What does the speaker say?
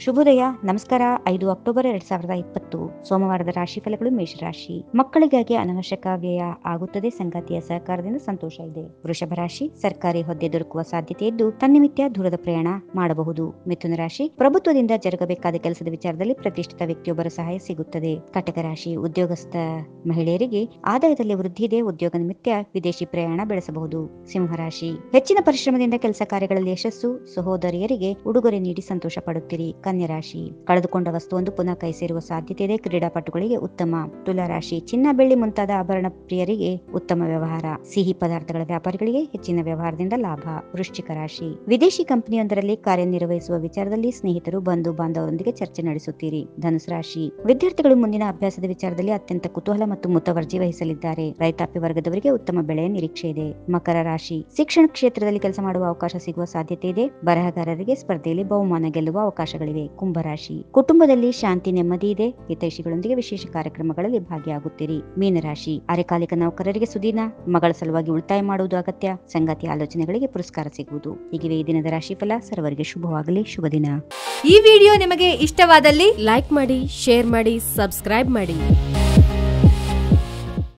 ಶುಭೋದಯ ನಮಸ್ಕಾರ ಐದು ಅಕ್ಟೋಬರ್ ಎರಡ್ ಸಾವಿರದ ಇಪ್ಪತ್ತು ಸೋಮವಾರದ ರಾಶಿ ಫಲಗಳು ಮೇಷರಾಶಿ ಮಕ್ಕಳಿಗಾಗಿ ಅನವಶ್ಯಕ ವ್ಯಯ ಆಗುತ್ತದೆ ಸಂಗಾತಿಯ ಸಹಕಾರದಿಂದ ಸಂತೋಷ ಇದೆ ವೃಷಭ ರಾಶಿ ಸರ್ಕಾರಿ ಹುದ್ದೆ ದೊರಕುವ ಸಾಧ್ಯತೆ ಇದ್ದು ತನ್ನಿಮಿತ್ಯ ದೂರದ ಪ್ರಯಾಣ ಮಾಡಬಹುದು ಮಿಥುನ ರಾಶಿ ಪ್ರಭುತ್ವದಿಂದ ಜರುಗಬೇಕಾದ ಕೆಲಸದ ವಿಚಾರದಲ್ಲಿ ಪ್ರತಿಷ್ಠಿತ ವ್ಯಕ್ತಿಯೊಬ್ಬರ ಸಹಾಯ ಸಿಗುತ್ತದೆ ಕಟಕ ರಾಶಿ ಉದ್ಯೋಗಸ್ಥ ಮಹಿಳೆಯರಿಗೆ ಆದಾಯದಲ್ಲಿ ವೃದ್ಧಿ ಇದೆ ಉದ್ಯೋಗ ನಿಮಿತ್ತ ವಿದೇಶಿ ಪ್ರಯಾಣ ಬೆಳೆಸಬಹುದು ಸಿಂಹರಾಶಿ ಹೆಚ್ಚಿನ ಪರಿಶ್ರಮದಿಂದ ಕೆಲಸ ಕಾರ್ಯಗಳಲ್ಲಿ ಯಶಸ್ಸು ಸಹೋದರಿಯರಿಗೆ ಉಡುಗೊರೆ ನೀಡಿ ಸಂತೋಷ ಪಡುತ್ತೀರಿ ಕನ್ಯಾ ರಾಶಿ ಕಳೆದುಕೊಂಡ ವಸ್ತುವೊಂದು ಪುನಃ ಕೈ ಸೇರುವ ಸಾಧ್ಯತೆ ಇದೆ ಕ್ರೀಡಾಪಟುಗಳಿಗೆ ಉತ್ತಮ ತುಲಾ ರಾಶಿ ಚಿನ್ನ ಬೆಳ್ಳಿ ಮುಂತಾದ ಆಭರಣ ಪ್ರಿಯರಿಗೆ ಉತ್ತಮ ವ್ಯವಹಾರ ಸಿಹಿ ಪದಾರ್ಥಗಳ ವ್ಯಾಪಾರಿಗಳಿಗೆ ಹೆಚ್ಚಿನ ವ್ಯವಹಾರದಿಂದ ಲಾಭ ವೃಶ್ಚಿಕ ರಾಶಿ ವಿದೇಶಿ ಕಂಪನಿಯೊಂದರಲ್ಲಿ ಕಾರ್ಯನಿರ್ವಹಿಸುವ ವಿಚಾರದಲ್ಲಿ ಸ್ನೇಹಿತರು ಬಂಧು ಬಾಂಧವರೊಂದಿಗೆ ಚರ್ಚೆ ನಡೆಸುತ್ತೀರಿ ಧನುಸು ರಾಶಿ ವಿದ್ಯಾರ್ಥಿಗಳು ಮುಂದಿನ ಅಭ್ಯಾಸದ ವಿಚಾರದಲ್ಲಿ ಅತ್ಯಂತ ಕುತೂಹಲ ಮತ್ತು ಮುತುವರ್ಜಿ ವಹಿಸಲಿದ್ದಾರೆ ರೈತಾಪಿ ವರ್ಗದವರಿಗೆ ಉತ್ತಮ ಬೆಳೆಯ ನಿರೀಕ್ಷೆ ಇದೆ ಮಕರ ರಾಶಿ ಶಿಕ್ಷಣ ಕ್ಷೇತ್ರದಲ್ಲಿ ಕೆಲಸ ಮಾಡುವ ಅವಕಾಶ ಸಿಗುವ ಸಾಧ್ಯತೆ ಇದೆ ಬರಹಗಾರರಿಗೆ ಸ್ಪರ್ಧೆಯಲ್ಲಿ ಬಹುಮಾನ ಗೆಲ್ಲುವ ಅವಕಾಶಗಳಿವೆ ಕುಂಭರಾಶಿ ಕುಟುಂಬದಲ್ಲಿ ಶಾಂತಿ ನೆಮ್ಮದಿ ಇದೆ ಹಿತೈಷಿಗಳೊಂದಿಗೆ ವಿಶೇಷ ಕಾರ್ಯಕ್ರಮಗಳಲ್ಲಿ ಭಾಗಿಯಾಗುತ್ತೀರಿ ಮೀನರಾಶಿ ಅರೆಕಾಲಿಕ ನೌಕರರಿಗೆ ಸುದೀನ ಮಗಳ ಸಲುವಾಗಿ ಉಳಿತಾಯ ಮಾಡುವುದು ಅಗತ್ಯ ಸಂಗಾತಿ ಆಲೋಚನೆಗಳಿಗೆ ಪುರಸ್ಕಾರ ಸಿಗುವುದು ಹೀಗಿವೆ ಈ ದಿನದ ರಾಶಿಫಲ ಸರ್ವರಿಗೆ ಶುಭವಾಗಲಿ ಶುಭ ದಿನ ಈ ವಿಡಿಯೋ ನಿಮಗೆ ಇಷ್ಟವಾದಲ್ಲಿ ಲೈಕ್ ಮಾಡಿ ಶೇರ್ ಮಾಡಿ ಸಬ್ಸ್ಕ್ರೈಬ್ ಮಾಡಿ